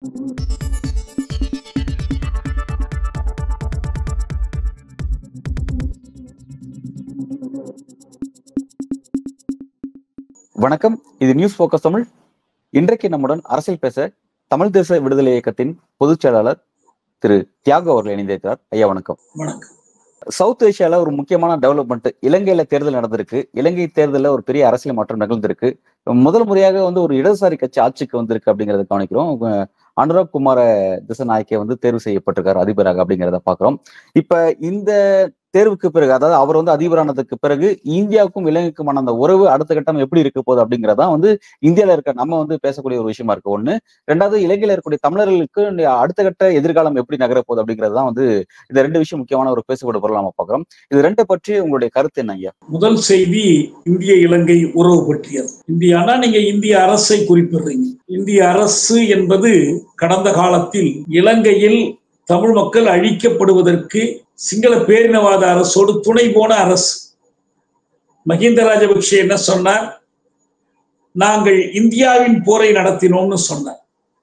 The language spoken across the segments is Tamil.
வணக்கம் இது நியூஸ் போக்கஸ் தமிழ் இன்றைக்கு நம்முடன் அரசியல் பேச தமிழ் தேச விடுதலை இயக்கத்தின் பொதுச் செயலாளர் திரு தியாகு அவர்கள் இணைந்திருக்கிறார் ஐயா வணக்கம் வணக்கம் சவுத் ஏசியால ஒரு முக்கியமான டெவலப்மெண்ட் இலங்கையில தேர்தல் நடந்திருக்கு இலங்கை தேர்தலில் ஒரு பெரிய அரசியல் மாற்றம் நிகழ்ந்திருக்கு முதல் முறையாக வந்து ஒரு இடதுசாரி கட்சி ஆட்சிக்கு வந்திருக்கு அப்படிங்கறத கவனிக்கிறோம் உங்க அனுராக் குமார திசநாயக்கே வந்து தேர்வு செய்யப்பட்டிருக்காரு அதிபராக அப்படிங்கிறத பாக்குறோம் இப்ப இந்த தேர்வுக்கு பிறகு அதாவது அவர் வந்து அதிபரானதுக்கு பிறகு இந்தியாவுக்கும் இலங்கைக்குமான அந்த உறவு அடுத்த கட்டம் எப்படி இருக்க போகுது அப்படிங்கறதா வந்து இந்தியால இருக்க நம்ம வந்து பேசக்கூடிய ஒரு விஷயமா இருக்கு ஒண்ணு ரெண்டாவது இலங்கையில இருக்கக்கூடிய தமிழர்களுக்கு அடுத்த கட்ட எதிர்காலம் எப்படி நகர போகுது அப்படிங்கிறது தான் வந்து இந்த ரெண்டு விஷயம் முக்கியமான ஒரு பேசப்பட பொருள் நம்ம பாக்குறோம் இது ரெண்டை பற்றி உங்களுடைய கருத்து என்ன ஐயா முதல் செய்தி இந்திய இலங்கை உறவு பற்றியது இந்திய ஆனா நீங்க இந்திய அரசை குறிப்பிடுறீங்க இந்திய அரசு என்பது கடந்த காலத்தில் இலங்கையில் தமிழ் மக்கள் அழிக்கப்படுவதற்கு சிங்கள பேரினவாத அரசோடு துணை போன அரசு மஹிந்த ராஜபக்ஷ என்ன சொன்னார் நாங்கள் இந்தியாவின் போரை நடத்தினோம்னு சொன்னார்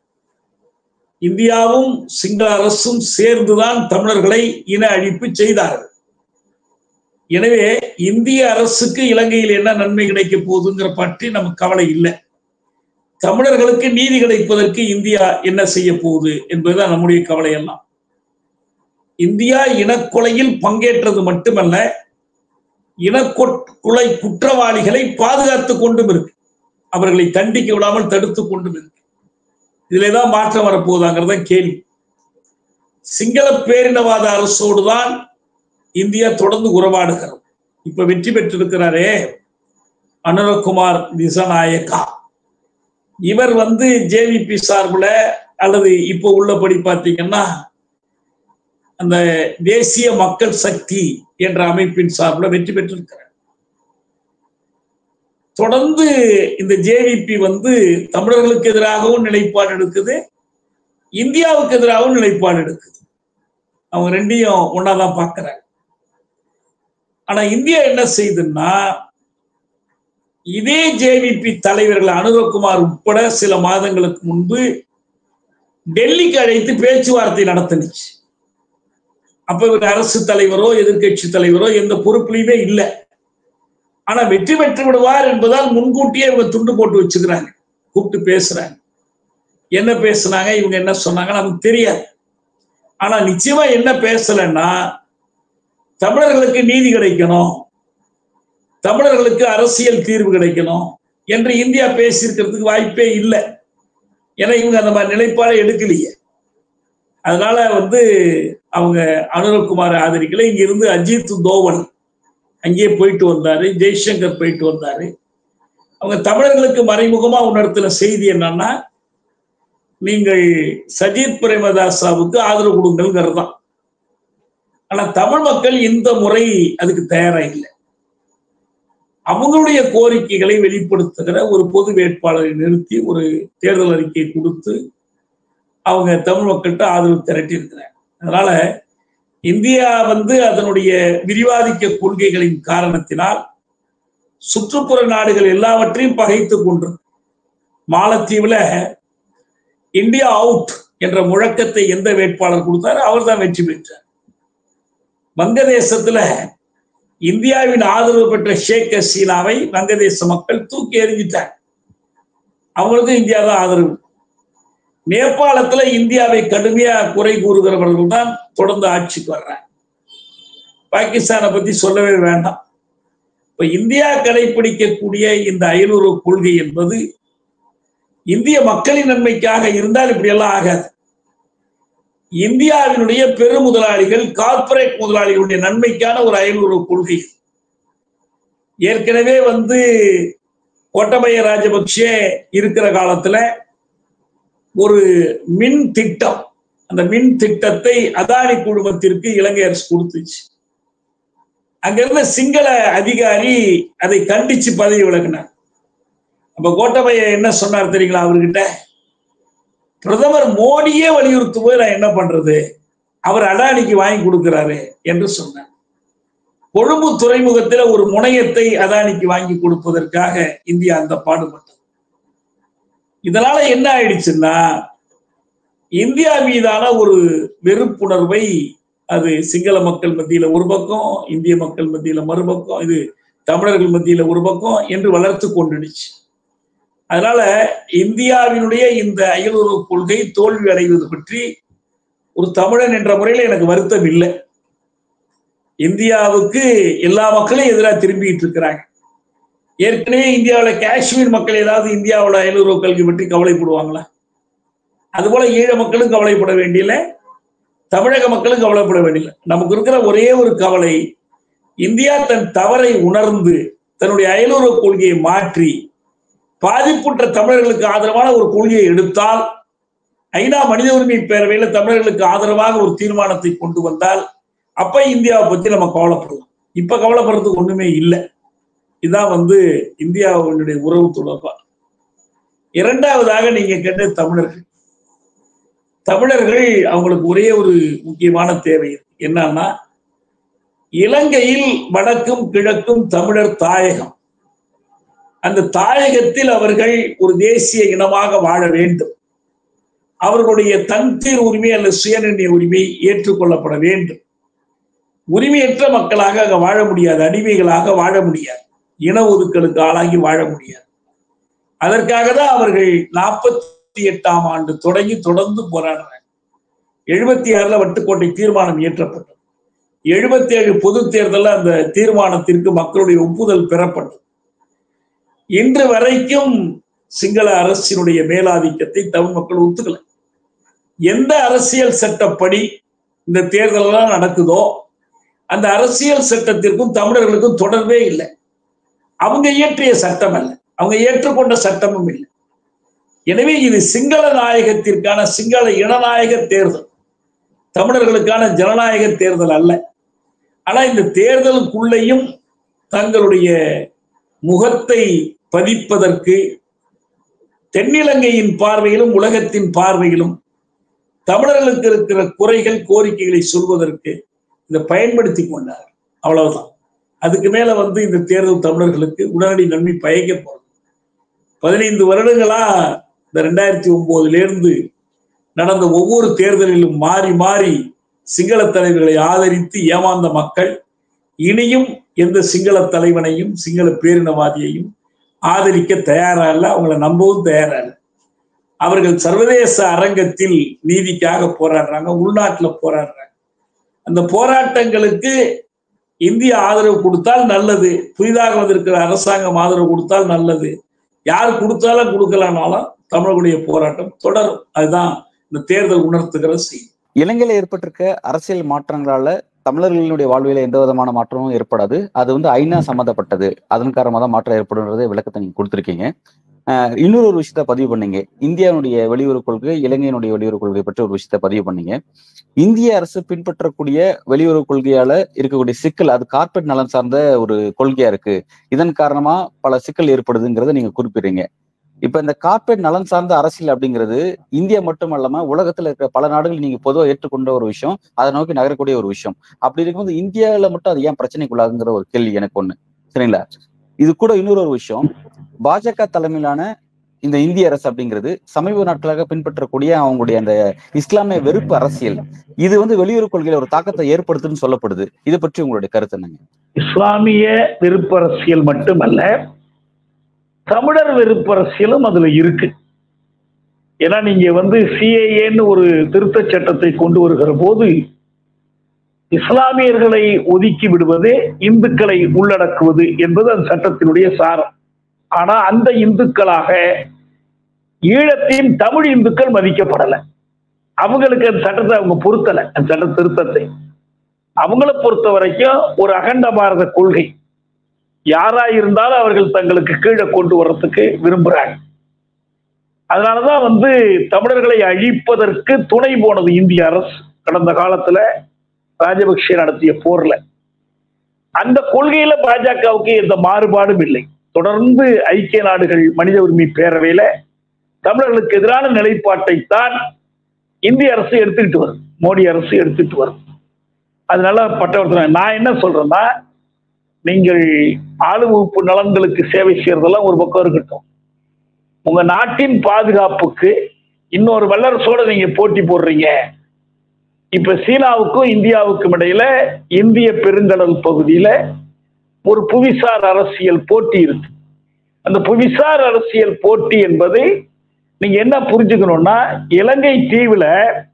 இந்தியாவும் சிங்கள அரசும் சேர்ந்துதான் தமிழர்களை இன அழிப்பு செய்தார்கள் எனவே இந்திய அரசுக்கு இலங்கையில் என்ன நன்மை கிடைக்க போகுதுங்கிற பற்றி நமக்கு கவலை இல்லை தமிழர்களுக்கு நீதி கிடைப்பதற்கு இந்தியா என்ன செய்ய போகுது என்பதுதான் நம்முடைய கவலை எல்லாம் இந்தியா இனக்கொலையில் பங்கேற்றது மட்டுமல்ல இனக்கொலை குற்றவாளிகளை பாதுகாத்து கொண்டும் இருக்கு அவர்களை தண்டிக்க விடாமல் தடுத்து கொண்டும் இருக்கு இதுலதான் மாற்றம் வரப்போகுதாங்கிறத கேள்வி சிங்கள பேரினவாத அரசோடு தான் இந்தியா தொடர்ந்து உறவாடுகிறது இப்ப வெற்றி பெற்றிருக்கிறாரே அனுரகுமார் திசநாயக்கா இவர் வந்து ஜேவிபி சார்பில் அல்லது இப்போ உள்ளபடி பார்த்தீங்கன்னா அந்த தேசிய மக்கள் சக்தி என்ற அமைப்பின் சார்பில் வெற்றி பெற்றிருக்கிறார் தொடர்ந்து இந்த ஜேவிபி வந்து தமிழர்களுக்கு எதிராகவும் நிலைப்பாடு எடுக்குது இந்தியாவுக்கு எதிராகவும் நிலைப்பாடு எடுக்குது அவங்க ரெண்டையும் ஒன்னாதான் பார்க்கிறாங்க ஆனா இந்தியா என்ன செய்யுதுன்னா இதே ஜேவிபி தலைவர்கள் அனுரகுமார் உட்பட சில மாதங்களுக்கு முன்பு டெல்லிக்கு அழைத்து பேச்சுவார்த்தை நடத்தினுச்சு அப்ப இவர் அரசு தலைவரோ எதிர்கட்சி தலைவரோ எந்த பொறுப்புலையுமே இல்லை ஆனா வெற்றி பெற்று விடுவார் என்பதால் முன்கூட்டியே இவங்க துண்டு போட்டு வச்சுக்கிறாங்க கூப்பிட்டு பேசுறாங்க என்ன பேசுனாங்க இவங்க என்ன சொன்னாங்க நமக்கு தெரியாது ஆனா நிச்சயமா என்ன பேசலைன்னா தமிழர்களுக்கு நீதி கிடைக்கணும் தமிழர்களுக்கு அரசியல் தீர்வு கிடைக்கணும் என்று இந்தியா பேசியிருக்கிறதுக்கு வாய்ப்பே இல்லை ஏன்னா இவங்க அந்த மாதிரி நிலைப்பாடை எடுக்கலையே அதனால வந்து அவங்க அனுரகுமார் ஆதரிக்கல இங்க இருந்து அஜித் தோவல் அங்கேயே போயிட்டு வந்தாரு ஜெய்சங்கர் போயிட்டு வந்தாரு அவங்க தமிழர்களுக்கு மறைமுகமா உணர்த்தின செய்தி என்னன்னா நீங்கள் சஜித் பிரேமதாசாவுக்கு ஆதரவு கொடுங்கள்ங்கிறது தான் ஆனா தமிழ் மக்கள் இந்த முறை அதுக்கு தயாரா இல்லை அவங்களுடைய கோரிக்கைகளை வெளிப்படுத்துகிற ஒரு பொது வேட்பாளரை நிறுத்தி ஒரு தேர்தல் அறிக்கை கொடுத்து அவங்க தமிழ் மக்கள்கிட்ட ஆதரவு திரட்டி இருக்கிறாங்க அதனால இந்தியா வந்து அதனுடைய விரிவாதிக்க கொள்கைகளின் காரணத்தினால் சுற்றுப்புற நாடுகள் எல்லாவற்றையும் பகைத்து கொண்டு மாலத்தீவுல இந்தியா அவுட் என்ற முழக்கத்தை எந்த வேட்பாளர் கொடுத்தாரோ அவர் தான் வெற்றி பெற்றார் வங்கதேசத்துல இந்தியாவின் ஆதரவு பெற்ற ஷேக் ஹசீனாவை வங்கதேச மக்கள் தூக்கி எறிஞ்சிட்டாங்க அவங்களுக்கும் இந்தியா தான் ஆதரவு நேபாளத்துல இந்தியாவை கடுமையா குறை கூறுகிறவர்கள் தான் தொடர்ந்து ஆட்சிக்கு வர்றாங்க பாகிஸ்தானை பத்தி சொல்லவே வேண்டாம் இப்ப இந்தியா கடைபிடிக்கக்கூடிய இந்த ஐநூறு கொள்கை என்பது இந்திய மக்களின் நன்மைக்காக இருந்தால் இப்படி எல்லாம் ஆகாது இந்தியாவினுடைய பெரு முதலாளிகள் கார்பரேட் முதலாளிகளுடைய நன்மைக்கான ஒரு ஐநூறு கொள்கை ஏற்கனவே வந்து கோட்டபய ராஜபக்சே இருக்கிற காலத்துல ஒரு மின் திட்டம் அந்த மின் திட்டத்தை அதானி குழுமத்திற்கு இலங்கை அரசு கொடுத்துச்சு அங்க இருந்த சிங்கள அதிகாரி அதை கண்டிச்சு பதவி விலகினார் அப்ப கோட்டபய என்ன சொன்னார் தெரியுங்களா அவர்கிட்ட பிரதமர் மோடியே வலியுறுத்தும் போது நான் என்ன பண்றது அவர் அடானிக்கு வாங்கி கொடுக்கிறாரு என்று சொன்னார் கொழும்பு துறைமுகத்தில் ஒரு முனையத்தை அதானிக்கு வாங்கி கொடுப்பதற்காக இந்தியா அந்த பாடுபட்டது இதனால என்ன ஆயிடுச்சுன்னா இந்தியா மீதான ஒரு வெறுப்புணர்வை அது சிங்கள மக்கள் மத்தியில ஒரு பக்கம் இந்திய மக்கள் மத்தியில மறுபக்கம் இது தமிழர்கள் மத்தியில ஒரு பக்கம் என்று வளர்த்து கொண்டுடுச்சு அதனால இந்தியாவினுடைய இந்த அயலுறவு கொள்கை தோல்வி அடைவது பற்றி ஒரு தமிழன் என்ற முறையில எனக்கு வருத்தம் இல்லை இந்தியாவுக்கு எல்லா மக்களையும் எதிராக திரும்பிட்டு இருக்கிறாங்க ஏற்கனவே இந்தியாவில் காஷ்மீர் மக்கள் ஏதாவது இந்தியாவோட அயலுறவு கல்வி பற்றி கவலைப்படுவாங்களா அதுபோல ஈழ மக்களும் கவலைப்பட வேண்டியல தமிழக மக்களும் கவலைப்பட வேண்டியல நமக்கு இருக்கிற ஒரே ஒரு கவலை இந்தியா தன் தவறை உணர்ந்து தன்னுடைய அயலுறவு கொள்கையை மாற்றி பாதிப்புற்ற தமிழர்களுக்கு ஆதரவான ஒரு கொள்கையை எடுத்தால் ஐநா மனித உரிமை பேரவையில தமிழர்களுக்கு ஆதரவாக ஒரு தீர்மானத்தை கொண்டு வந்தால் அப்ப இந்தியாவை பத்தி நம்ம கவலைப்படலாம் இப்ப கவலைப்படுறதுக்கு ஒண்ணுமே இல்லை இதான் வந்து இந்தியாவினுடைய உறவு தொடர்பா இரண்டாவதாக நீங்க கேட்ட தமிழர்கள் தமிழர்கள் அவங்களுக்கு ஒரே ஒரு முக்கியமான தேவை என்னன்னா இலங்கையில் வடக்கும் கிழக்கும் தமிழர் தாயகம் அந்த தாயகத்தில் அவர்கள் ஒரு தேசிய இனமாக வாழ வேண்டும் அவர்களுடைய தன்தீர் உரிமை அல்லது சுயநிர்ணய உரிமை ஏற்றுக்கொள்ளப்பட வேண்டும் உரிமையற்ற மக்களாக அங்க வாழ முடியாது அடிமைகளாக வாழ முடியாது இன ஒதுக்கலுக்கு ஆளாகி வாழ முடியாது அதற்காக தான் அவர்கள் நாற்பத்தி எட்டாம் ஆண்டு தொடங்கி தொடர்ந்து போராடுறாங்க எழுபத்தி ஆறுல வட்டுக்கோட்டை தீர்மானம் இயற்றப்பட்டது எழுபத்தி ஏழு பொது தேர்தலில் அந்த தீர்மானத்திற்கு மக்களுடைய ஒப்புதல் பெறப்பட்டது இன்று வரைக்கும் சிங்கள அரசினுடைய மேலாதிக்கத்தை தமிழ் மக்கள் ஒத்துக்கல எந்த அரசியல் சட்டப்படி இந்த தேர்தலெல்லாம் நடக்குதோ அந்த அரசியல் சட்டத்திற்கும் தமிழர்களுக்கும் தொடர்பே இல்லை அவங்க இயற்றிய சட்டம் அல்ல அவங்க ஏற்றுக்கொண்ட சட்டமும் இல்லை எனவே இது சிங்கள நாயகத்திற்கான சிங்கள இனநாயக தேர்தல் தமிழர்களுக்கான ஜனநாயக தேர்தல் அல்ல ஆனா இந்த தேர்தலுக்குள்ளேயும் தங்களுடைய முகத்தை பதிப்பதற்கு தென்னிலங்கையின் பார்வையிலும் உலகத்தின் பார்வையிலும் தமிழர்களுக்கு இருக்கிற குறைகள் கோரிக்கைகளை சொல்வதற்கு இதை பயன்படுத்தி கொண்டார் அவ்வளவுதான் அதுக்கு மேல வந்து இந்த தேர்தல் தமிழர்களுக்கு உடனடி நன்மை பயக்க போறது பதினைந்து வருடங்களா இந்த ரெண்டாயிரத்தி ஒன்பதுல இருந்து நடந்த ஒவ்வொரு தேர்தலிலும் மாறி மாறி சிங்கள தலைவர்களை ஆதரித்து ஏமாந்த மக்கள் இனியும் எந்த சிங்கள தலைவனையும் சிங்கள பேரினவாதியையும் ஆதரிக்க தயாரா இல்லை அவங்கள நம்பவும் தயாரா இல்லை அவர்கள் சர்வதேச அரங்கத்தில் நீதிக்காக போராடுறாங்க உள்நாட்டுல போராடுறாங்க அந்த போராட்டங்களுக்கு இந்திய ஆதரவு கொடுத்தால் நல்லது புதிதாக வந்திருக்கிற அரசாங்கம் ஆதரவு கொடுத்தால் நல்லது யார் கொடுத்தாலும் கொடுக்கலனாலும் தமிழர்களுடைய போராட்டம் தொடரும் அதுதான் இந்த தேர்தல் உணர்த்துகிற செய்தி இலங்கையில ஏற்பட்டிருக்க அரசியல் மாற்றங்களால தமிழர்களினுடைய வாழ்வில எந்த விதமான மாற்றமும் ஏற்படாது அது வந்து ஐநா சம்மந்தப்பட்டது அதன் காரணமாக தான் மாற்றம் ஏற்படுன்றதை விளக்கத்தை நீங்க கொடுத்துருக்கீங்க ஆஹ் இன்னொரு ஒரு விஷயத்த பதிவு பண்ணீங்க இந்தியாவுடைய வெளியுறவு கொள்கை இலங்கையினுடைய வெளியுறவு கொள்கை பற்றி ஒரு விஷயத்த பதிவு பண்ணீங்க இந்திய அரசு பின்பற்றக்கூடிய வெளியுறவு கொள்கையால இருக்கக்கூடிய சிக்கல் அது கார்பரேட் நலன் சார்ந்த ஒரு கொள்கையா இருக்கு இதன் காரணமா பல சிக்கல் ஏற்படுதுங்கிறத நீங்க குறிப்பிடுறீங்க இப்ப இந்த கார்பரேட் நலன் சார்ந்த அரசியல் அப்படிங்கிறது இந்தியா மட்டும் இல்லாம உலகத்துல இருக்கிற பல நாடுகள் நீங்க பொதுவாக ஏற்றுக்கொண்ட ஒரு விஷயம் அதை நோக்கி நகரக்கூடிய ஒரு விஷயம் அப்படி இருக்கும்போது இந்தியாவில மட்டும் அது ஏன் பிரச்சனைக்குள்ளாகுங்கிற ஒரு கேள்வி எனக்கு ஒண்ணு சரிங்களா இது கூட இன்னொரு ஒரு விஷயம் பாஜக தலைமையிலான இந்த இந்திய அரசு அப்படிங்கிறது சமீப நாட்களாக பின்பற்றக்கூடிய அவங்களுடைய அந்த இஸ்லாமிய வெறுப்பு அரசியல் இது வந்து வெளியுறவு கொள்கையில ஒரு தாக்கத்தை ஏற்படுத்துன்னு சொல்லப்படுது இதை பற்றி உங்களுடைய கருத்து என்னங்க இஸ்லாமிய வெறுப்பரசியல் மட்டுமல்ல தமிழர் வெறுப்பரசியலும் அதுல இருக்கு ஏன்னா நீங்க வந்து சிஏஏன்னு ஒரு திருத்த சட்டத்தை கொண்டு வருகிற போது இஸ்லாமியர்களை ஒதுக்கி விடுவது இந்துக்களை உள்ளடக்குவது என்பது அந்த சட்டத்தினுடைய சாரம் ஆனா அந்த இந்துக்களாக ஈழத்தின் தமிழ் இந்துக்கள் மதிக்கப்படலை அவங்களுக்கு அந்த சட்டத்தை அவங்க பொருத்தலை அந்த சட்ட திருத்தத்தை அவங்கள பொறுத்த வரைக்கும் ஒரு அகண்ட பாரத கொள்கை யாரா இருந்தாலும் அவர்கள் தங்களுக்கு கீழே கொண்டு வர்றதுக்கு விரும்புறாங்க அதனாலதான் வந்து தமிழர்களை அழிப்பதற்கு துணை போனது இந்திய அரசு கடந்த காலத்துல ராஜபக்சே நடத்திய போர்ல அந்த கொள்கையில பாஜகவுக்கு எந்த மாறுபாடும் இல்லை தொடர்ந்து ஐக்கிய நாடுகள் மனித உரிமை பேரவையில தமிழர்களுக்கு எதிரான நிலைப்பாட்டை தான் இந்திய அரசு எடுத்துக்கிட்டு வரும் மோடி அரசு எடுத்துட்டு வரும் அதனால பட்டவர்த்தன நான் என்ன சொல்றேன்னா நீங்கள் ஆளுவகுப்பு நலன்களுக்கு சேவை செய்யறதெல்லாம் ஒரு பக்கம் இருக்கட்டும் உங்க நாட்டின் பாதுகாப்புக்கு இன்னொரு வல்லரசோட நீங்க போட்டி போடுறீங்க இப்ப சீனாவுக்கும் இந்தியாவுக்கும் இடையில இந்திய பெருங்கடல் பகுதியில ஒரு புவிசார் அரசியல் போட்டி இருக்கு அந்த புவிசார் அரசியல் போட்டி என்பதை நீங்க என்ன புரிஞ்சுக்கணும்னா இலங்கை தீவுல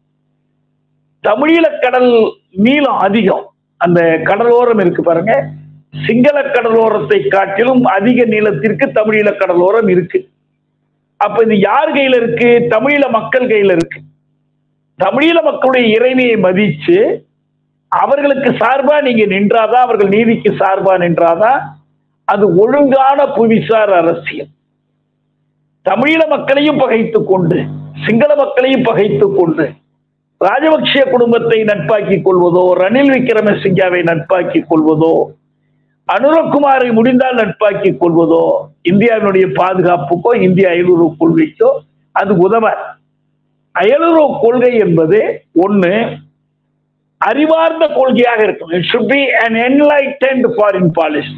தமிழீழ கடல் நீளம் அதிகம் அந்த கடலோரம் இருக்கு பாருங்க சிங்கள கடலோரத்தை காட்டிலும் அதிக நீளத்திற்கு தமிழீழ கடலோரம் இருக்கு அப்ப இது யார் கையில இருக்கு தமிழீழ மக்கள் கையில இருக்கு தமிழீழ மக்களுடைய இறைமையை மதிச்சு அவர்களுக்கு சார்பா நீங்க நின்றாதான் அவர்கள் நீதிக்கு சார்பா நின்றாதான் அது ஒழுங்கான புவிசார் அரசியல் தமிழீழ மக்களையும் பகைத்துக் கொண்டு சிங்கள மக்களையும் பகைத்துக் கொண்டு ராஜபக்ஷ குடும்பத்தை நட்பாக்கிக் கொள்வதோ ரணில் விக்ரமசிங்காவை நட்பாக்கிக் கொள்வதோ அனுரகுமாரை முடிந்தால் நட்பாக்கிக் கொள்வதோ இந்தியாவினுடைய பாதுகாப்புக்கோ இந்திய அயலுறவு கொள்கைக்கோ அது உதவாது அயலுறவு கொள்கை என்பது ஒண்ணு அறிவார்ந்த கொள்கையாக இருக்கும் it should be an enlightened foreign policy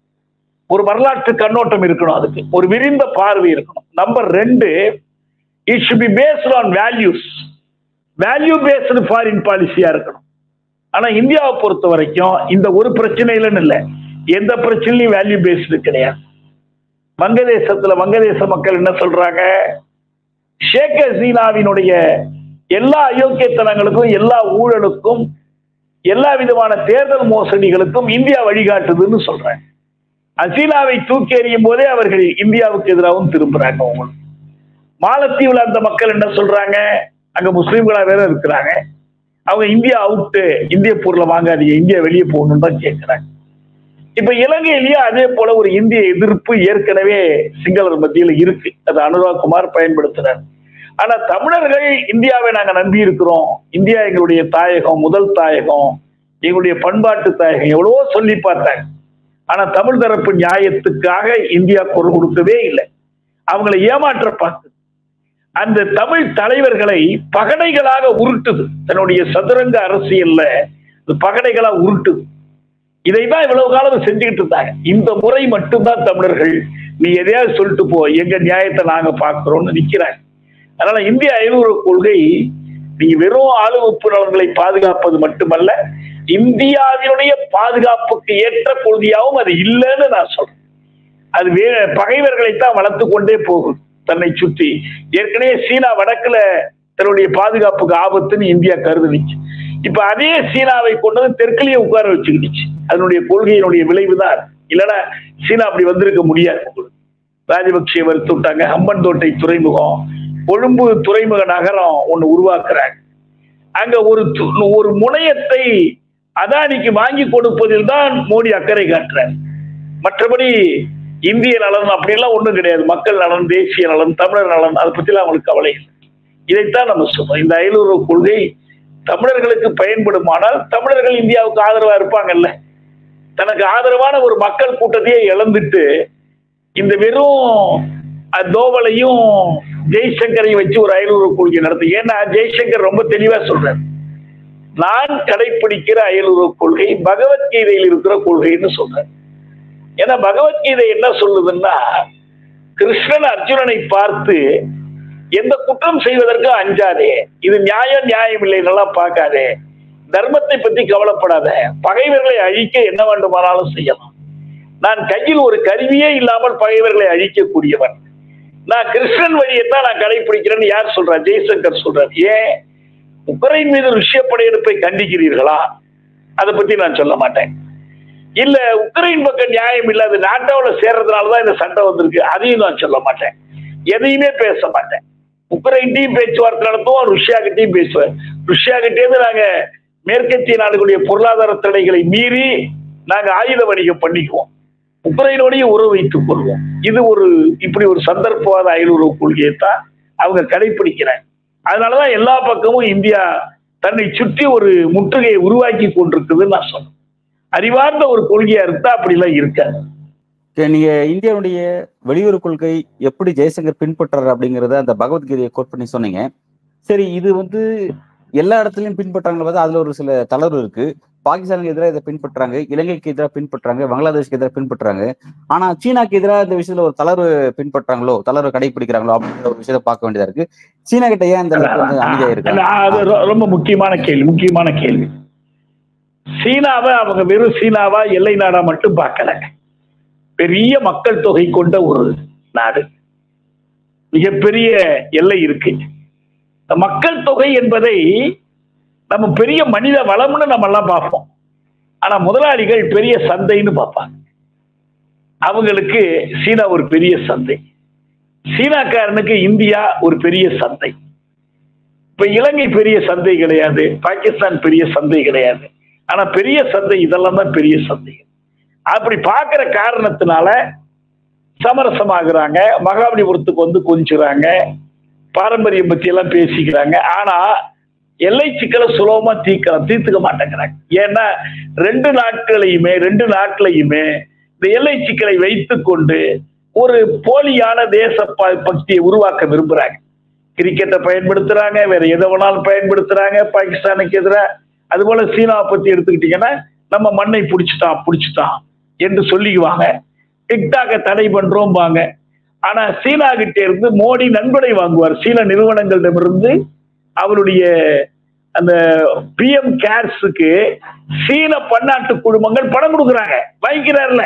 ஒரு வரலாற்று கண்ணோட்டம் இருக்கணும் அதுக்கு ஒரு விரிந்த பார்வை இருக்கணும் நம்பர் ரெண்டு it should be based on values value based foreign பாலிசியா இருக்கணும் ஆனா இந்தியாவை பொறுத்த வரைக்கும் இந்த ஒரு பிரச்சனையிலன்னு இல்லை எந்த பிரச்சனையும் வேல்யூ பேஸ்டு கிடையாது வங்கதேசத்துல வங்கதேச மக்கள் என்ன சொல்றாங்க ஷேக் ஹசீனாவினுடைய எல்லா அயோக்கியத்தனங்களுக்கும் எல்லா ஊழலுக்கும் எல்லா விதமான தேர்தல் மோசடிகளுக்கும் இந்தியா வழிகாட்டுதுன்னு சொல்றாங்க ஹசீனாவை தூக்கி எறியும் போதே அவர்கள் இந்தியாவுக்கு எதிராகவும் திரும்புறாங்க அவங்களுக்கு மாலத்தீவுல அந்த மக்கள் என்ன சொல்றாங்க அங்க முஸ்லீம்களா வேற இருக்கிறாங்க அவங்க இந்தியா அவுட்டு இந்திய பொருளை வாங்காதீங்க இந்தியா வெளியே போகணும்னு தான் கேட்கிறாங்க இப்ப இலங்கையிலேயே அதே போல ஒரு இந்திய எதிர்ப்பு ஏற்கனவே சிங்களர் மத்தியில் இருக்கு அது அனுராக் குமார் பயன்படுத்துறார் ஆனா தமிழர்கள் இந்தியாவை நாங்க நம்பி இருக்கிறோம் இந்தியா எங்களுடைய தாயகம் முதல் தாயகம் எங்களுடைய பண்பாட்டு தாயகம் எவ்வளவோ சொல்லி பார்த்தாங்க ஆனா தமிழ் தரப்பு நியாயத்துக்காக இந்தியா குரல் கொடுக்கவே இல்லை அவங்களை ஏமாற்ற பார்த்து அந்த தமிழ் தலைவர்களை பகடைகளாக உருட்டுது தன்னுடைய சதுரங்க அரசியல்ல இந்த பகடைகளா உருட்டுது இதைதான் இவ்வளவு காலம் செஞ்சுக்கிட்டு இருந்தாங்க இந்த முறை மட்டும்தான் தமிழர்கள் நீ எதையாவது சொல்லிட்டு போ எங்க நியாயத்தை நாங்க பார்க்கிறோம்னு நிக்கிறாங்க அதனால இந்திய அயலுறவு கொள்கை நீங்க வெறும் ஆளுவப்பு நலன்களை பாதுகாப்பது மட்டுமல்ல இந்தியாவினுடைய பாதுகாப்புக்கு ஏற்ற கொள்கையாகவும் அது இல்லைன்னு நான் சொல்றேன் அது வே பகைவர்களைத்தான் வளர்த்து கொண்டே போகும் தன்னை சுற்றி ஏற்கனவே சீனா வடக்குல தன்னுடைய பாதுகாப்புக்கு ஆபத்துன்னு இந்தியா கருதுனுச்சு இப்ப அதே சீனாவை கொண்டு வந்து தெற்குலயே உட்கார வச்சுக்கிடுச்சு அதனுடைய கொள்கையினுடைய விளைவுதான் இல்லைன்னா சீனா அப்படி வந்திருக்க முடியாது உங்களுக்கு ராஜபக்சே வறுத்து விட்டாங்க ஹம்பன் தோட்டை துறைமுகம் கொழும்பு துறைமுக நகரம் ஒண்ணு உருவாக்குறாங்க அங்க ஒரு து- ஒரு முனையத்தை அதானிக்கு வாங்கி கொடுப்பதில் தான் மோடி அக்கறை காட்டுறார் மற்றபடி இந்திய நலன் அப்படிலாம் ஒண்ணும் கிடையாது மக்கள் நலன் தேசிய நலன் தமிழர் நலன் அதை பத்திலாம் அவங்களுக்கு கவலை இல்லை இதைத்தான் நம்ம சொல்றோம் இந்த அயலுறவு கொள்கை தமிழர்களுக்கு பயன்படுமானால் தமிழர்கள் இந்தியாவுக்கு ஆதரவா இருப்பாங்கல்ல தனக்கு ஆதரவான ஒரு மக்கள் கூட்டத்தையே இழந்துட்டு இந்த வெறும் அஹ், தோவலையும் ஜெய்சங்கரையும் வச்சு ஒரு அயலுறவு கொள்கை நடத்து ஏன்னா ஜெய்சங்கர் ரொம்ப தெளிவா சொல்றாரு நான் கடைபிடிக்கிற அயலுறவு கொள்கை பகவத்கீதையில் இருக்கிற கொள்கைன்னு சொல்றேன் ஏன்னா பகவத்கீதை என்ன சொல்லுதுன்னா கிருஷ்ணன் அர்ஜுனனை பார்த்து எந்த குற்றம் செய்வதற்கு அஞ்சாதே இது நியாயம் நியாயம் இல்லைன்னெல்லாம் பார்க்காதே தர்மத்தை பத்தி கவலைப்படாத பகைவர்களை அழிக்க என்ன வேண்டுமானாலும் செய்யலாம் நான் கையில் ஒரு கருவியே இல்லாமல் பகைவர்களை அழிக்கக்கூடியவன் நான் கிருஷ்ணன் வழியைத்தான் நான் கடைபிடிக்கிறேன்னு யார் சொல்றா ஜெய்சங்கர் சொல்றார் ஏன் உக்ரைன் மீது ருஷ்ய படையெடுப்பை கண்டிக்கிறீர்களா அதை பத்தி நான் சொல்ல மாட்டேன் இல்ல உக்ரைன் பக்கம் நியாயம் இல்ல அது நாட்டோல சேர்றதுனாலதான் இந்த சண்டை வந்திருக்கு அதையும் நான் சொல்ல மாட்டேன் எதையுமே பேச மாட்டேன் உக்ரைன்டையும் பேச்சுவார்த்தை நடத்துவோம் ருஷ்யா கிட்டையும் பேசுவேன் ருஷ்யா கிட்டேருந்து நாங்க மேற்கத்திய நாடுகளுடைய பொருளாதார தடைகளை மீறி நாங்க ஆயுத வணிகம் பண்ணிக்குவோம் உக்ரைனோடைய உறவு வைத்துக் கொள்வோம் இது ஒரு இப்படி ஒரு சந்தர்ப்பவாத அயலுறவு கொள்கையை தான் அவங்க கடைபிடிக்கிறாங்க அதனாலதான் எல்லா பக்கமும் இந்தியா தன்னை சுற்றி ஒரு முற்றுகையை உருவாக்கி கொண்டிருக்குதுன்னு நான் சொல்றேன் அறிவார்ந்த ஒரு கொள்கையா இருந்தா அப்படிலாம் இருக்காது Okay, நீங்க இந்தியாவுடைய வெளியுறவு கொள்கை எப்படி ஜெயசங்கர் பின்பற்றாரு அப்படிங்கறத அந்த பகவத்கீதையை கோட் பண்ணி சொன்னீங்க சரி இது வந்து எல்லா இடத்துலயும் பின்பற்றாங்க பார்த்தா அதுல ஒரு சில தளர்வு இருக்கு பாகிஸ்தானுக்கு எதிராக இதை பின்பற்றாங்க இலங்கைக்கு எதிராக பின்பற்றாங்க பங்களாதேஷ்க்கு எதிராக பின்பற்றாங்க ஆனா சீனாக்கு எதிராக இந்த விஷயத்துல ஒரு தளர்வு பின்பற்றாங்களோ தளர்வு கடைபிடிக்கிறாங்களோ அப்படிங்கிற ஒரு விஷயத்தை பார்க்க வேண்டியதா இருக்கு சீனா கிட்ட ஏன் இந்த அளவுக்கு வந்து அமைதியா இல்ல, இருக்காங்க அது ரொ- ரொம்ப முக்கியமான கேள்வி முக்கியமான கேள்வி சீனாவை அவங்க வெறும் சீனாவா எல்லை நாடா மட்டும் பார்க்கல பெரிய மக்கள் தொகை கொண்ட ஒரு நாடு மிகப்பெரிய எல்லை இருக்கு இந்த மக்கள் தொகை என்பதை நம்ம பெரிய மனித வளம்னு நம்ம எல்லாம் பார்ப்போம் ஆனா முதலாளிகள் பெரிய சந்தைன்னு பார்ப்பாங்க அவங்களுக்கு சீனா ஒரு பெரிய சந்தை சீனாக்காரனுக்கு இந்தியா ஒரு பெரிய சந்தை இப்ப இலங்கை பெரிய சந்தை கிடையாது பாகிஸ்தான் பெரிய சந்தை கிடையாது ஆனா பெரிய சந்தை இதெல்லாம் தான் பெரிய சந்தை அப்படி பார்க்கிற காரணத்தினால சமரசமாகறாங்க மகாபலிபுரத்துக்கு வந்து கொஞ்சுறாங்க பாரம்பரியம் பத்தி எல்லாம் பேசிக்கிறாங்க ஆனா எல்லை சிக்கலை சுலபமா தீர்க்கலாம் தீர்த்துக்க மாட்டேங்கிறாங்க ஏன்னா ரெண்டு நாட்களையுமே ரெண்டு நாட்டிலையுமே இந்த எல்லை சிக்கலை வைத்துக்கொண்டு ஒரு போலியான தேச ப- பக்தியை உருவாக்க விரும்புறாங்க கிரிக்கெட்டை பயன்படுத்துறாங்க வேற எதை வேணாலும் பயன்படுத்துறாங்க பாகிஸ்தானுக்கு எதிராக அது போல சீனாவை பத்தி எடுத்துக்கிட்டீங்கன்னா நம்ம மண்ணை பிடிச்சிட்டான் பிடிச்சிட்டான் என்று சொல்லிக்குவாங்க டிக்டாக்கை தடை பண்றோம்பாங்க ஆனா சீனா கிட்ட இருந்து மோடி நன்கொடை வாங்குவார் சீன நிறுவனங்களிடமிருந்து அவருடைய அந்த பிஎம் கேர்ஸுக்கு சீன பன்னாட்டு குழுமங்கள் பணம் கொடுக்குறாங்க வாங்கிக்கிறார்ல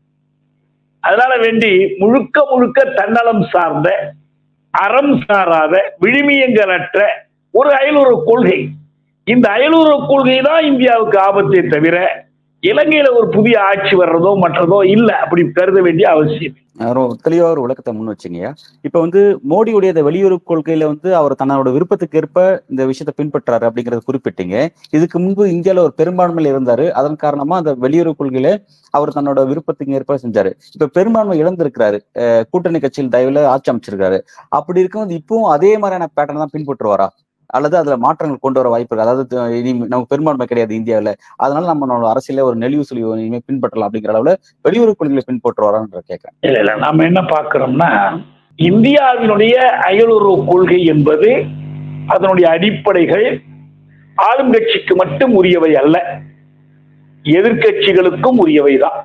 அதனால வேண்டி முழுக்க முழுக்க தன்னலம் சார்ந்த அறம் சாராத விழுமியங்களற்ற ஒரு அயலுறவு கொள்கை இந்த அயலுறவு கொள்கை தான் இந்தியாவுக்கு ஆபத்தே தவிர இலங்கையில ஒரு புதிய ஆட்சி வர்றதோ மற்றதோ இல்ல அப்படி கருத வேண்டிய அவசியம் இல்லை. அஹ் ரொம்ப தெளிவா ஒரு விளக்கத்தை முன் வச்சீங்கய்யா இப்ப வந்து மோடியுடைய இந்த வெளியுறவு கொள்கையில வந்து அவர் தன்னோட விருப்பத்துக்கு ஏற்ப இந்த விஷயத்தை பின்பற்றாரு அப்படிங்கறத குறிப்பிட்டீங்க இதுக்கு முன்பு இந்தியால ஒரு பெரும்பான்மையில இருந்தாரு அதன் காரணமா அந்த வெளியுறவு கொள்கையில அவர் தன்னோட விருப்பத்துக்கு ஏற்ப செஞ்சாரு இப்ப பெரும்பான்மை இழந்திருக்கிறாரு அஹ் கூட்டணி கட்சியில் தயவுல ஆட்சி அமைச்சிருக்காரு அப்படி இருக்கும்போது இப்பவும் அதே மாதிரியான பேட்டர்ன் தான் பின்பற்றுவாரா அல்லது அதுல மாற்றங்கள் கொண்டு வர வாய்ப்பு இருக்கு அதாவது த- இனி நமக்கு பெரும்பான்மை கிடையாது இந்தியாவுல அதனால நம்ம அரசியல ஒரு நெளிவு சுழிவு இனிமே பின்பற்றலாம் அப்படிங்கிற அளவுல வெளியுறவு கொள்கைகளை பின்பற்றுவாரான்னு கேட்கிறேன் இல்ல இல்ல நாம என்ன பார்க்கிறோம்னா இந்தியாவினுடைய அயலுறவு கொள்கை என்பது அதனுடைய அடிப்படைகள் ஆளும் கட்சிக்கு மட்டும் உரியவை அல்ல எதிர்க்கட்சிகளுக்கும் உரியவைதான்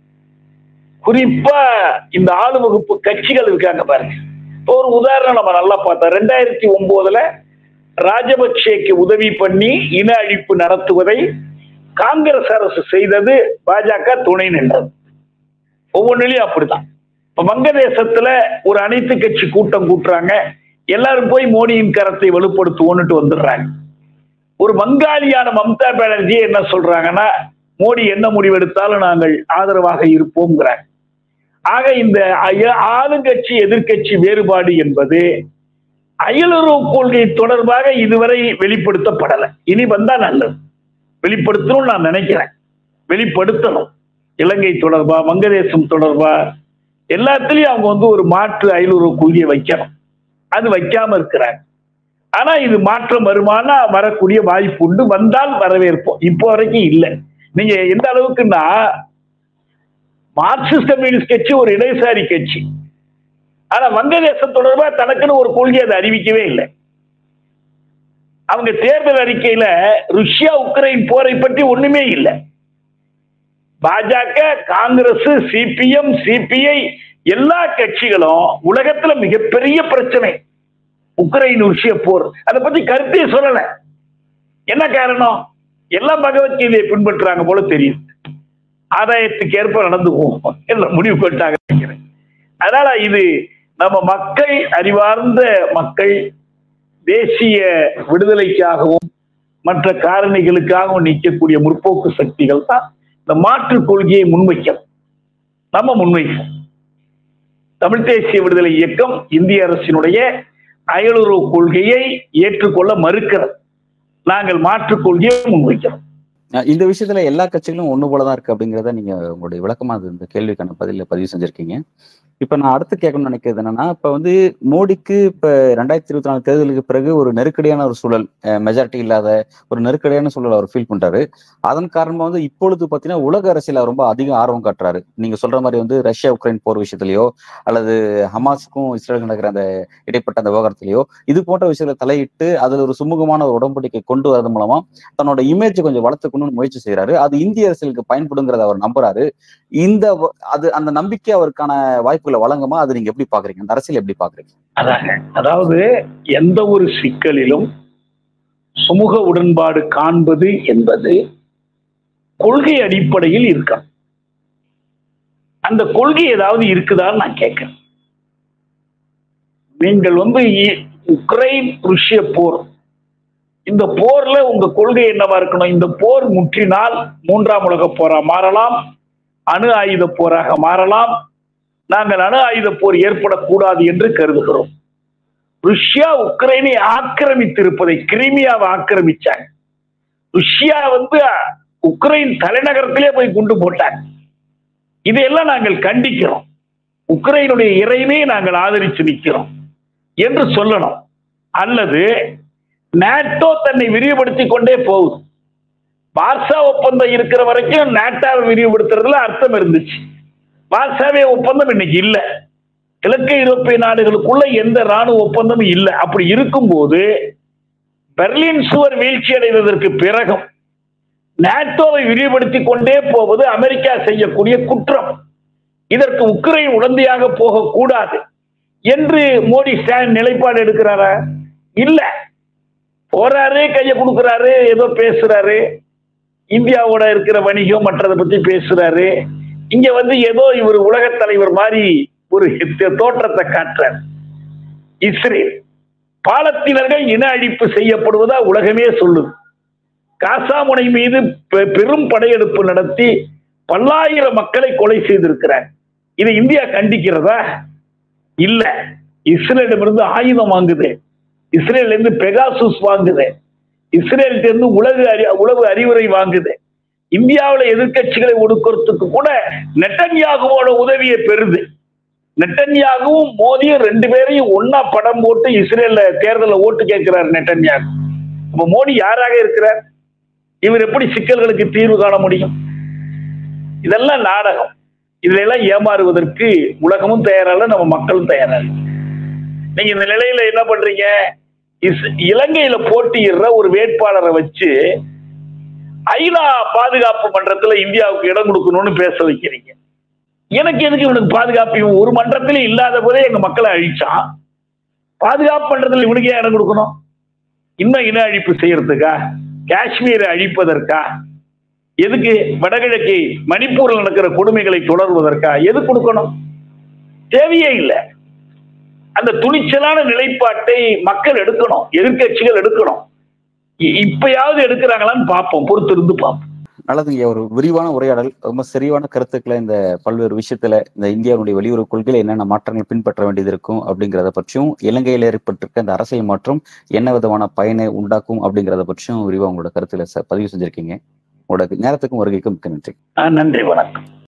குறிப்பா இந்த ஆளு வகுப்பு கட்சிகள் இருக்காங்க பாருங்க இப்போ ஒரு உதாரணம் நம்ம நல்லா பார்த்தோம் ரெண்டாயிரத்தி ஒன்பதுல ராஜபக்சேக்கு உதவி பண்ணி இன அழிப்பு நடத்துவதை காங்கிரஸ் அரசு செய்தது பாஜக துணை நின்றது ஒவ்வொன்றிலையும் அப்படிதான் இப்ப வங்கதேசத்துல ஒரு அனைத்து கட்சி கூட்டம் கூட்டுறாங்க எல்லாரும் போய் மோடியின் கரத்தை வலுப்படுத்துவோன்னுட்டு வந்துடுறாங்க ஒரு வங்காளியான மம்தா பானர்ஜி என்ன சொல்றாங்கன்னா மோடி என்ன முடிவெடுத்தாலும் நாங்கள் ஆதரவாக இருப்போம்ங்கிறாங்க ஆக இந்த அய- ஆளுங்கட்சி எதிர்க்கட்சி வேறுபாடு என்பது அயலுறவு கொள்கை தொடர்பாக இதுவரை வெளிப்படுத்தப்படலை இனி வந்தா நல்லது வெளிப்படுத்தணும்னு நான் நினைக்கிறேன் வெளிப்படுத்தணும் இலங்கை தொடர்பா வங்கதேசம் தொடர்பா எல்லாத்துலயும் அவங்க வந்து ஒரு மாற்று அயலுறவு கொள்கையை வைக்கணும் அது வைக்காம இருக்கிறாங்க ஆனா இது மாற்றம் வருமானா வரக்கூடிய வாய்ப்பு உண்டு வந்தால் வரவேற்போம் இப்போ வரைக்கும் இல்லை நீங்க எந்த அளவுக்குன்னா மார்க்சிஸ்ட் கம்யூனிஸ்ட் கட்சி ஒரு இடதுசாரி கட்சி ஆனா வங்கதேசம் தொடர்பா தனக்குன்னு ஒரு கொள்கை அதை அறிவிக்கவே இல்லை அவங்க தேர்தல் அறிக்கையில ருஷ்யா உக்ரைன் போரை பற்றி ஒண்ணுமே இல்லை பாஜக காங்கிரஸ் சிபிஎம் சிபிஐ எல்லா கட்சிகளும் உலகத்துல மிகப்பெரிய பிரச்சனை உக்ரைன் ருஷ்ய போர் அதை பத்தி கருத்தே சொல்லல என்ன காரணம் எல்லாம் பகவத்கீதையை பின்பற்றுறாங்க போல தெரியுது ஆதாயத்துக்கு ஏற்ப நடந்துக்குவோம் எல்லாம் முடிவு பண்ணிட்டாங்க நினைக்கிறேன். அதனால இது நம்ம மக்கள் அறிவார்ந்த மக்கள் தேசிய விடுதலைக்காகவும் மற்ற காரணிகளுக்காகவும் நிற்கக்கூடிய முற்போக்கு சக்திகள் தான் இந்த மாற்று கொள்கையை முன்வைக்கணும் நம்ம முன்வைப்போம் தமிழ் தேசிய விடுதலை இயக்கம் இந்திய அரசினுடைய அயலுறவு கொள்கையை ஏற்றுக்கொள்ள மறுக்கிறது நாங்கள் மாற்று கொள்கையை முன்வைக்கிறோம் அஹ் இந்த விஷயத்துல எல்லா கட்சிகளும் ஒண்ணு போலதான் இருக்கு அப்படிங்கறத நீங்க உங்களுடைய விளக்கமா அது இந்த கேள்விக்கான பதில பதிவு செஞ்சிருக்கீங்க இப்ப நான் அடுத்து கேட்கணும்னு நினைக்கிறது என்னன்னா இப்ப வந்து மோடிக்கு இப்ப ரெண்டாயிரத்தி இருபத்தி நாலு தேர்தலுக்கு பிறகு ஒரு நெருக்கடியான ஒரு சூழல் மெஜாரிட்டி இல்லாத ஒரு நெருக்கடியான சூழல் அவர் ஃபீல் பண்றாரு அதன் காரணமா வந்து இப்பொழுது பாத்தீங்கன்னா உலக அரசியல ரொம்ப அதிக ஆர்வம் காட்டுறாரு நீங்க சொல்ற மாதிரி வந்து ரஷ்யா உக்ரைன் போர் விஷயத்திலயோ அல்லது ஹமாஸ்க்கும் இஸ்ரேலுக்கு நடக்கிற அந்த இடைப்பட்ட அந்த விவகாரத்திலயோ இது போன்ற விஷயங்களை தலையிட்டு அதுல ஒரு சுமூகமான ஒரு உடன்படிக்கை கொண்டு வரது மூலமா தன்னோட இமேஜ் கொஞ்சம் வளர்த்துக்கணும்னு முயற்சி செய்யறாரு அது இந்திய அரசியலுக்கு பயன்படுங்கிறத அவர் நம்புறாரு இந்த வ- அது அந்த நம்பிக்கை அவருக்கான வாய்ப்புகளை வழங்குமா அது நீங்க எப்படி பாக்குறீங்க அந்த அரசியல் எப்படி பாக்குறீங்க அதாங்க அதாவது எந்த ஒரு சிக்கலிலும் சுமூக உடன்பாடு காண்பது என்பது கொள்கை அடிப்படையில் இருக்கணும் அந்த கொள்கை ஏதாவது இருக்குதான்னு நான் கேட்கிறேன் நீங்கள் வந்து இ- உக்ரைன் ருஷ்ய போர் இந்த போர்ல உங்க கொள்கை என்னவா இருக்கணும் இந்த போர் முற்றினால் மூன்றாம் உலக போரா மாறலாம் அணு ஆயுத போராக மாறலாம் நாங்கள் அணு ஆயுத போர் ஏற்படக்கூடாது என்று கருதுகிறோம் ருஷ்யா உக்ரைனை ஆக்கிரமித்திருப்பதை கிரிமியாவை ஆக்கிரமிச்சாங்க ருஷ்யா வந்து உக்ரைன் தலைநகரத்திலே போய் குண்டு போட்டாங்க இதையெல்லாம் நாங்கள் கண்டிக்கிறோம் உக்ரைனுடைய இறைமையை நாங்கள் ஆதரித்து நிற்கிறோம் என்று சொல்லணும் அல்லது நாட்டோ தன்னை விரிவுபடுத்தி கொண்டே போகுது வார்சா ஒப்பந்தம் இருக்கிற வரைக்கும் நாட்டாவை விரிவுபடுத்துறதுல அர்த்தம் இருந்துச்சு வார்சாவே ஒப்பந்தம் இன்னைக்கு இல்ல கிழக்கு ஐரோப்பிய நாடுகளுக்குள்ள எந்த ராணுவ ஒப்பந்தமும் இல்லை அப்படி இருக்கும்போது பெர்லின் சுவர் வீழ்ச்சி அடைவதற்கு பிறகும் நாட்டோவை விரிவுபடுத்தி கொண்டே போவது அமெரிக்கா செய்யக்கூடிய குற்றம் இதற்கு உக்ரைன் உடந்தையாக போகக்கூடாது என்று மோடி ஸ்டாலின் நிலைப்பாடு எடுக்கிறாரா இல்ல போறாரு கையை கொடுக்கிறாரு ஏதோ பேசுறாரு இந்தியாவோட இருக்கிற வணிகம் மற்றதை பத்தி பேசுறாரு இங்க வந்து ஏதோ இவர் உலகத் தலைவர் மாதிரி ஒரு தோற்றத்தை காட்டுறார் இஸ்ரேல் பாலத்தினர்கள் இன அழிப்பு செய்யப்படுவதா உலகமே சொல்லுது காசா முனை மீது பெ- பெரும் படையெடுப்பு நடத்தி பல்லாயிரம் மக்களை கொலை செய்திருக்கிறார் இதை இந்தியா கண்டிக்கிறதா இல்ல இஸ்ரேலிடமிருந்து ஆயுதம் வாங்குது இஸ்ரேல்ல இருந்து பெகாசுஸ் வாங்குது இஸ்ரேல்கிட்ட இருந்து உலக அறி உளவு அறிவுரை வாங்குது இந்தியாவுல எதிர்க்கட்சிகளை ஒடுக்கிறதுக்கு கூட நெட்டன்யாகுவோட உதவியை பெறுது நெட்டன்யாகவும் மோடியும் ரெண்டு பேரையும் ஒன்னா படம் போட்டு இஸ்ரேல்ல தேர்தலில் ஓட்டு கேட்கிறார் நெட்டன்யாகு அப்ப மோடி யாராக இருக்கிறார் இவர் எப்படி சிக்கல்களுக்கு தீர்வு காண முடியும் இதெல்லாம் நாடகம் இதுல எல்லாம் ஏமாறுவதற்கு உலகமும் தயாரல்ல நம்ம மக்களும் தயாரல்ல நீங்க இந்த நிலையில என்ன பண்றீங்க இஸ்- இலங்கையில போட்டியிடுற ஒரு வேட்பாளரை வச்சு ஐநா பாதுகாப்பு மன்றத்துல இந்தியாவுக்கு இடம் கொடுக்கணும்னு பேச வைக்கிறீங்க எனக்கு எதுக்கு இவனுக்கு பாதுகாப்பு இவன் ஒரு மன்றத்திலும் இல்லாத போதே எங்க மக்களை அழிச்சான் பாதுகாப்பு மன்றத்தில் இவனுக்கு ஏன் இடம் கொடுக்கணும் இன்னும் இன அழிப்பு செய்யறதுக்கா காஷ்மீரை அழிப்பதற்கா எதுக்கு வடகிழக்கு மணிப்பூரில் நடக்கிற கொடுமைகளை தொடர்வதற்கா எது கொடுக்கணும் தேவையே இல்லை அந்த துணிச்சலான நிலைப்பாட்டை மக்கள் எடுக்கணும் எதிர்க்கட்சிகள் எடுக்கணும் இ- இப்பயாவது எடுக்கிறாங்களான்னு பார்ப்போம் பொறுத்திருந்து பார்ப்போம் நல்லதுங்க ஒரு விரிவான உரையாடல் ரொம்ப சரியான கருத்துக்களை இந்த பல்வேறு விஷயத்துல இந்த இந்தியாவுடைய வெளியுறவு கொள்கையில என்னென்ன மாற்றங்கள் பின்பற்ற வேண்டியது இருக்கும் அப்படிங்கிறத பற்றியும் இலங்கையில் ஏற்பட்டிருக்க இந்த அரசியல் மாற்றம் என்ன விதமான பயனை உண்டாக்கும் அப்படிங்கிறத பற்றியும் விரிவா உங்களோட கருத்துல ச- பதிவு செஞ்சிருக்கீங்க உங்களோட நேரத்துக்கும் வருகைக்கும் மிக்க நன்றி ஆ, நன்றி வணக்கம்